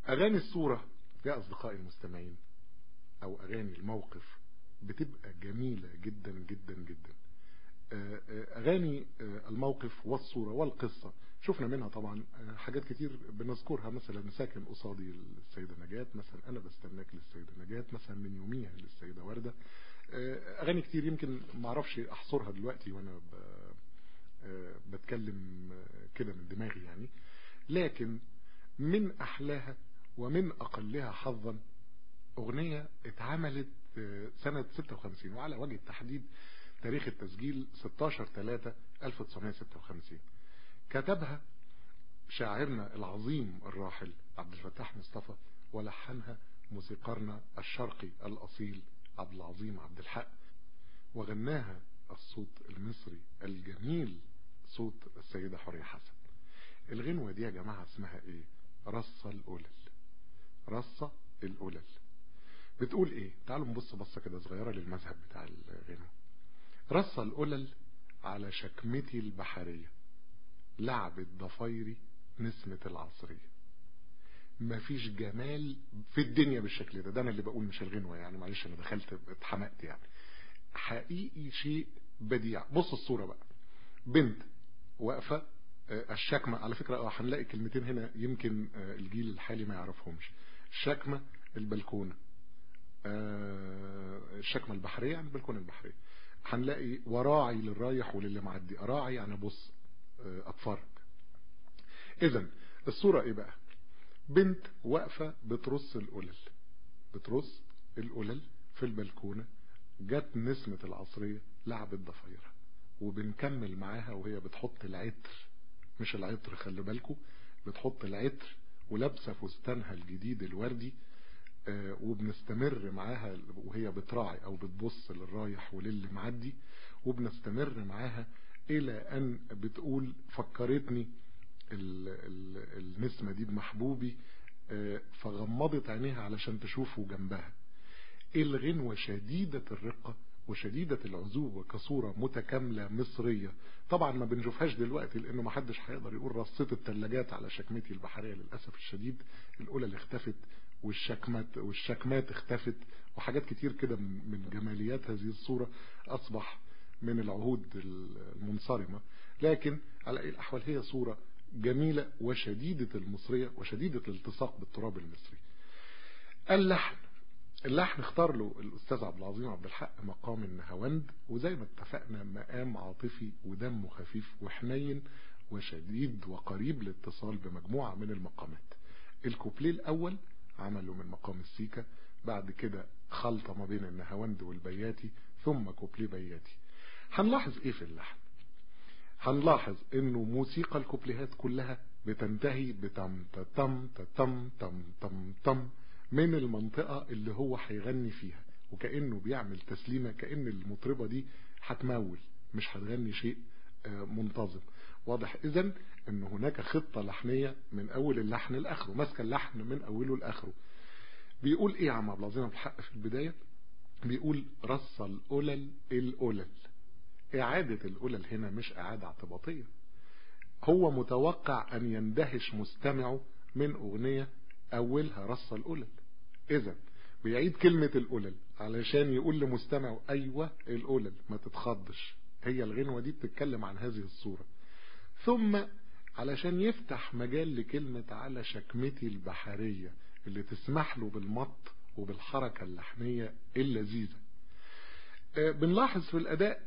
اغاني الصورة يا اصدقائي المستمعين او اغاني الموقف بتبقى جميلة جدا جدا جدا اغاني الموقف والصورة والقصة شفنا منها طبعا حاجات كتير بنذكرها مثلا ساكن قصادي السيدة نجاة مثلا انا بستناك للسيدة نجاة مثلا من يوميها للسيدة وردة اغاني كتير يمكن معرفش احصرها دلوقتي وانا بتكلم كده من دماغي يعني لكن من احلاها ومن اقلها حظا اغنية اتعملت سنة 56 وعلى وجه التحديد تاريخ التسجيل 16 3 1956 كتبها شاعرنا العظيم الراحل عبد الفتاح مصطفى ولحنها موسيقارنا الشرقي الأصيل عبد العظيم عبد الحق وغناها الصوت المصري الجميل صوت السيدة حورية حسن الغنوة دي يا جماعة اسمها ايه رصة القلل رصة القلل بتقول ايه تعالوا نبص بصة كده صغيرة للمذهب بتاع الغنوة رص القلل على شكمتي البحرية لعبت ضفايري نسمة العصرية مفيش جمال في الدنيا بالشكل ده ده انا اللي بقول مش الغنوة يعني معلش انا دخلت اتحمقت يعني حقيقي شيء بديع بص الصورة بقى بنت واقفة الشكمة على فكرة هنلاقي كلمتين هنا يمكن الجيل الحالي ما يعرفهمش الشكمة البلكونة الشكمة البحرية يعني البلكونة البحرية هنلاقي وراعي للرايح وللي معدي اراعي يعني بص اتفرج اذا الصورة ايه بقى بنت واقفة بترص القلل بترص القلل في البلكونة جت نسمة العصرية لعبت ضفايرها وبنكمل معاها وهي بتحط العطر مش العطر خلي بالكم بتحط العطر ولابسه فستانها الجديد الوردي آه وبنستمر معاها وهي بتراعي او بتبص للرايح وللي معدي وبنستمر معاها الى ان بتقول فكرتني ال ال النسمة دي بمحبوبي آه فغمضت عينيها علشان تشوفه جنبها الغنوة شديدة الرقة وشديدة العزوبة كصورة متكاملة مصرية طبعا ما بنشوفهاش دلوقتي لانه ما حدش هيقدر يقول رصيت التلاجات على شكمتي البحرية للأسف الشديد الأولى اللي اختفت والشكمات والشكمات اختفت وحاجات كتير كده من جماليات هذه الصورة أصبح من العهود المنصرمة لكن على أي الأحوال هي صورة جميلة وشديدة المصرية وشديدة الالتصاق بالتراب المصري اللحن اللحن اختار له الأستاذ عبد العظيم عبد الحق مقام النهاوند وزي ما اتفقنا مقام عاطفي ودمه خفيف وحنين وشديد وقريب الاتصال بمجموعة من المقامات الكوبليه الأول عمله من مقام السيكا بعد كده خلطة ما بين النهاوند والبياتي ثم كوبليه بياتي هنلاحظ ايه في اللحن هنلاحظ انه موسيقى الكوبليهات كلها بتنتهي بتم تم تم تم تم تم من المنطقة اللي هو هيغني فيها وكأنه بيعمل تسليمة كأن المطربة دي هتمول مش هتغني شيء منتظم واضح اذا ان هناك خطة لحنية من اول اللحن لاخره ماسكه اللحن من اوله لاخره بيقول ايه يا عم عبد العظيم عبد الحق في البداية بيقول رص القلل القلل اعادة القلل هنا مش اعادة اعتباطية هو متوقع ان يندهش مستمعه من اغنية اولها رص القلل اذا بيعيد كلمة القلل علشان يقول لمستمعه ايوه القلل ما تتخضش هي الغنوة دي بتتكلم عن هذه الصورة ثم علشان يفتح مجال لكلمة على شكمتي البحرية اللي تسمح له بالمط وبالحركة اللحنية اللذيذة بنلاحظ في الأداء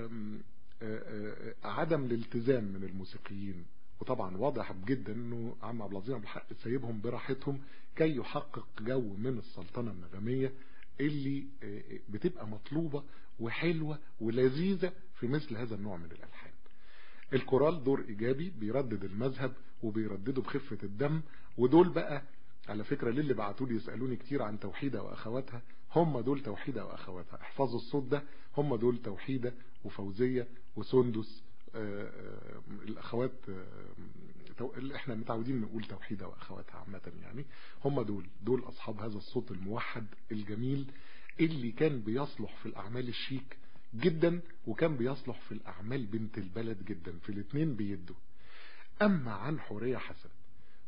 عدم الالتزام من الموسيقيين وطبعا واضح جدا انه عم عبد العظيم عبد الحق سايبهم براحتهم كي يحقق جو من السلطنة النغمية اللي بتبقى مطلوبة وحلوة ولذيذة في مثل هذا النوع من الألحان الكورال دور إيجابي بيردد المذهب وبيردده بخفة الدم ودول بقى على فكرة للي بعتوا لي يسألوني كتير عن توحيدة وأخواتها هم دول توحيدة وأخواتها احفظوا الصوت ده هم دول توحيدة وفوزية وسندس آآ آآ الأخوات اللي احنا متعودين نقول توحيدة وأخواتها عامة يعني هم دول دول أصحاب هذا الصوت الموحد الجميل اللي كان بيصلح في الأعمال الشيك جدا وكان بيصلح في الأعمال بنت البلد جدا في الاثنين بيدوا أما عن حورية حسن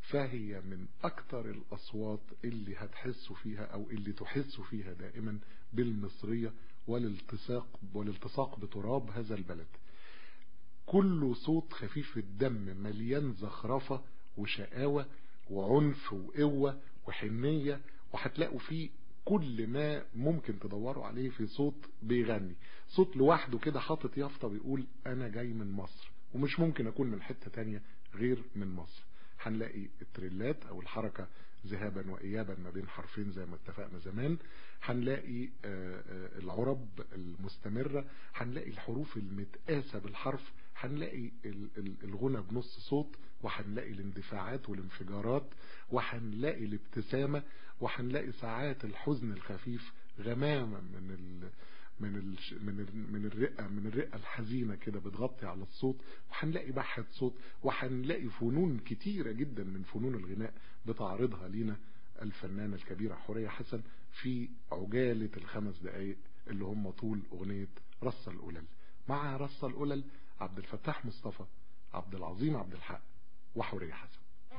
فهي من اكتر الاصوات اللي هتحسوا فيها او اللي تحسوا فيها دائما بالمصرية والالتصاق والالتصاق بتراب هذا البلد كل صوت خفيف الدم مليان زخرفة وشقاوة وعنف وقوة وحنية وهتلاقوا فيه كل ما ممكن تدوروا عليه في صوت بيغني صوت لوحده كده حاطط يافطة بيقول انا جاي من مصر ومش ممكن اكون من حتة تانية غير من مصر هنلاقي التريلات او الحركة ذهابا وايابا ما بين حرفين زي ما اتفقنا زمان هنلاقي العرب المستمرة هنلاقي الحروف المتقاسة بالحرف هنلاقي الغنى بنص صوت وهنلاقي الاندفاعات والانفجارات وهنلاقي الابتسامة وهنلاقي ساعات الحزن الخفيف غمامة من ال من ال من ال من الرئة من الرئة الحزينة كده بتغطي على الصوت وهنلاقي بحة صوت وهنلاقي فنون كتيرة جدا من فنون الغناء بتعرضها لينا الفنانة الكبيرة حورية حسن في عجالة الخمس دقايق اللي هم طول أغنية رصة القلل مع رصة القلل عبد الفتاح مصطفى عبد العظيم عبد الحق وحورية حسن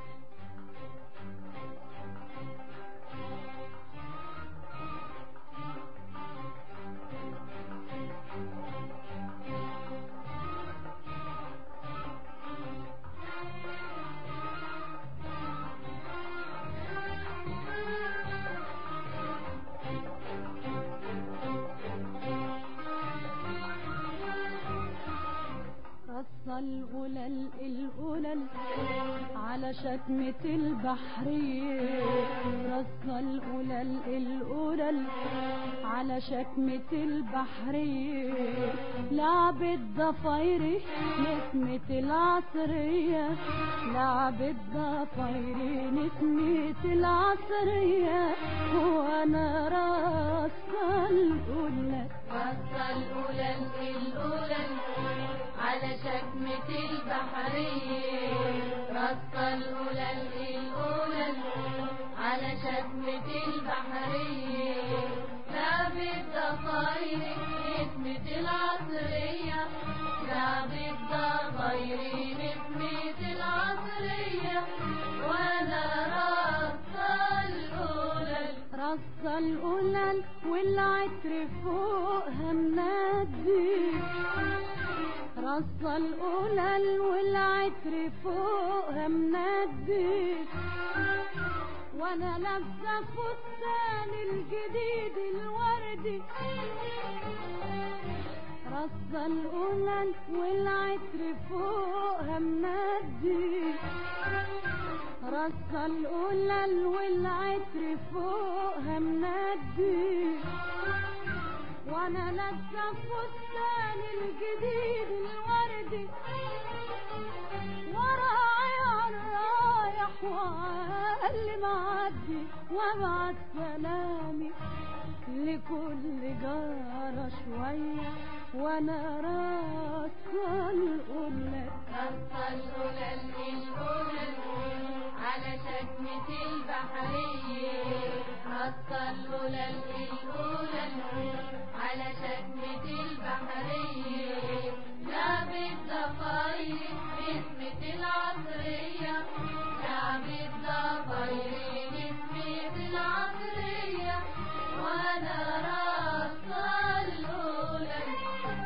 القلل القلل على شتمة البحرية رص القلل القلل على شتمة البحرية لعب الضفايري نسمة العصرية لعب الضفايري نسمة العصرية وانا رص القلل رص القلل القلل على شكمة البحرية رص القلل القلل على شكمة البحرية لعب الضفاير نسمة العصرية لعب الضفاير نسمة العصرية وانا رص القلل رص القلل والعطر فوقها منادي رص القلل والعطر فوقها منادي وانا لابسه فستان الجديد الوردي رص القلل والعطر فوقها منادي رص القلل والعطر فوقها منادي وانا لابسه فستان الجديد الوردي وراعي عالرايح وعاللي معدي وابعت سلامي لكل جارة شوية وانا راسة القلة رص القلل القلل على شكمة البحرية رص القلل القلل على شكمة البحرية لعب الضفاير باسمة العصرية لعب الضفاير باسمة العصرية وانا رص القلل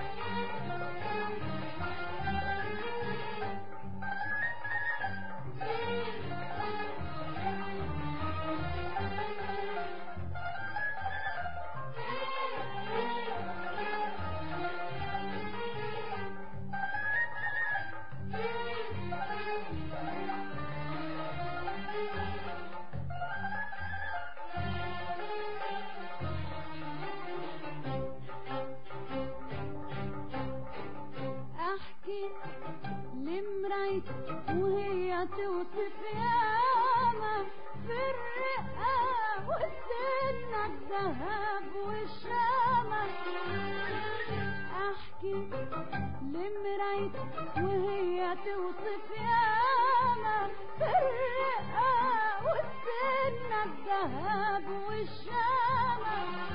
احكي لمرايت وهي توصف ياما في الرقة والسنة الذهب والشامة احكي لمرايت وهي توصف ياما في الرقة والسنة الذهب والشامة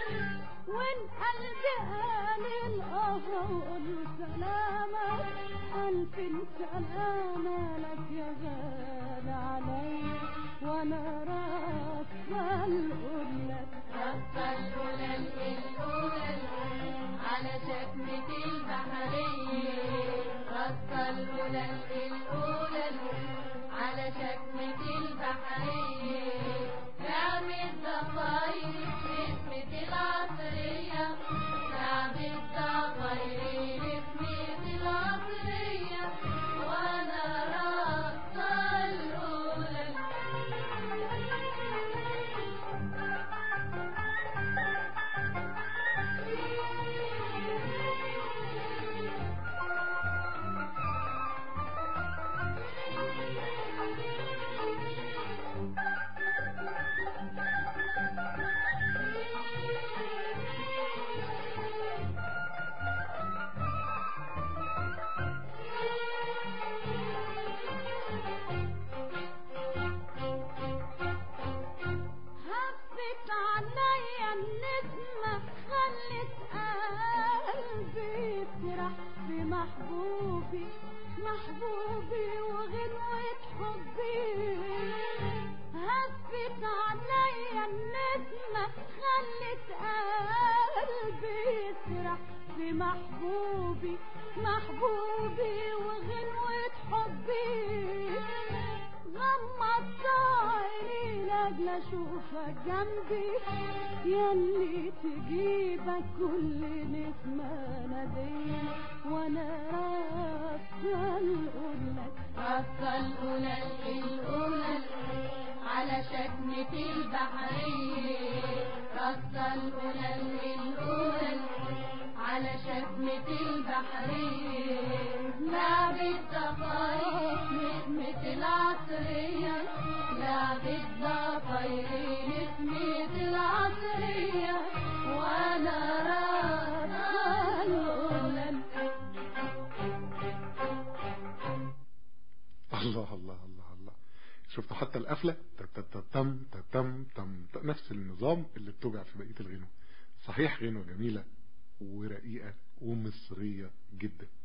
وان قلبي قال القهر وقول سلامة ألف سلامة لك يا غالي علي وأنا رافضة الأقول لك رصة الأولى الأولى على شكمة البحرية رصة الأولى الأولى على شكمة البحرية لعب الضفاير باسمة العصرية لعب الضفاير باسمة العصرية وأنا رصة الأولى هفت عليا النسمة خلت قلبي يسرح في محبوبي محبوبي وغنوة حبي هفت عليا النسمة خلت قلبي يسرح في محبوبي محبوبي وغنوة حبي غمضت عيني لاجل اشوفك جنبي ياللي تجيبك كل نسمة نادي وانا رافضة اقولك رصة الأولى الأولى على شكمة البحرية رصة الأولى الأولى على شكمة البحرية لعب الضفاير نسمة العصرية لعب الضفاير نسمة العصرية وأنا رافضة الأولى الله الله الله الله شفتوا حتى القفلة تتتم تتم تم ت- نفس النظام اللي بتوجع في بقية الغنوة صحيح غنوة جميلة ورقيقة ومصرية جدا